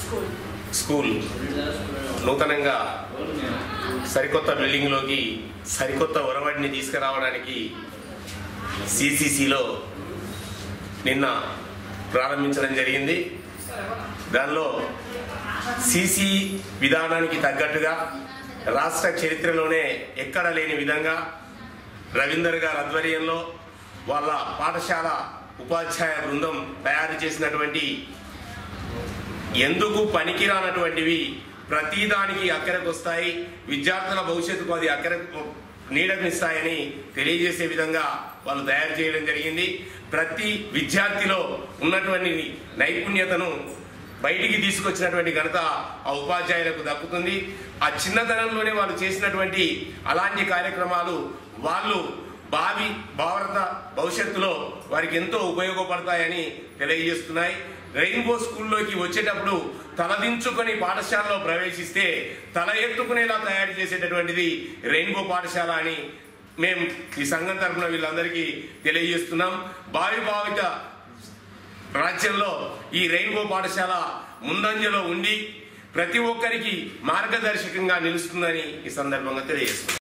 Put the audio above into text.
school school నూతనంగా సరికొత్త బిల్డింగ్లోకి సరికొత్త ఒరవడిని తీసుకురావడానికి సిసిసిలో నిన్న ప్రారంభించడం జరిగింది దానిలో సిసి విధానానికి తగ్గట్టుగా రాష్ట్ర చరిత్రలోనే ఎక్కడ లేని విధంగా రవీందర్ గారి ఆధ్వర్యంలో వాళ్ళ పాఠశాల ఉపాధ్యాయ బృందం తయారు చేసినటువంటి ఎందుకు పనికిరానటువంటివి ప్రతిదానికి అక్కరకు వస్తాయి విద్యార్థుల భవిష్యత్తుకు అది అక్కరకు నీడనిస్తాయని తెలియజేసే విధంగా వాళ్ళు తయారు చేయడం జరిగింది ప్రతి విద్యార్థిలో ఉన్నటువంటి నైపుణ్యతను బయటికి తీసుకొచ్చినటువంటి ఘనత ఆ ఉపాధ్యాయులకు దక్కుతుంది ఆ చిన్నతనంలోనే వాళ్ళు చేసినటువంటి అలాంటి కార్యక్రమాలు వాళ్ళు భావి భారత భవిష్యత్తులో వారికి ఎంతో ఉపయోగపడతాయని తెలియజేస్తున్నాయి రెయిన్బో స్కూల్లోకి వచ్చేటప్పుడు తలదించుకొని పాఠశాలలో ప్రవేశిస్తే తల ఎత్తుకునేలా తయారు చేసేటటువంటిది రెయిన్బో పాఠశాల అని మేము ఈ సంఘం తరఫున వీళ్ళందరికీ తెలియజేస్తున్నాం భావి భావిత రాజ్యంలో ఈ రెయిన్బో పాఠశాల ముందంజలో ఉండి ప్రతి ఒక్కరికి మార్గదర్శకంగా నిలుస్తుందని ఈ సందర్భంగా తెలియజేస్తున్నాం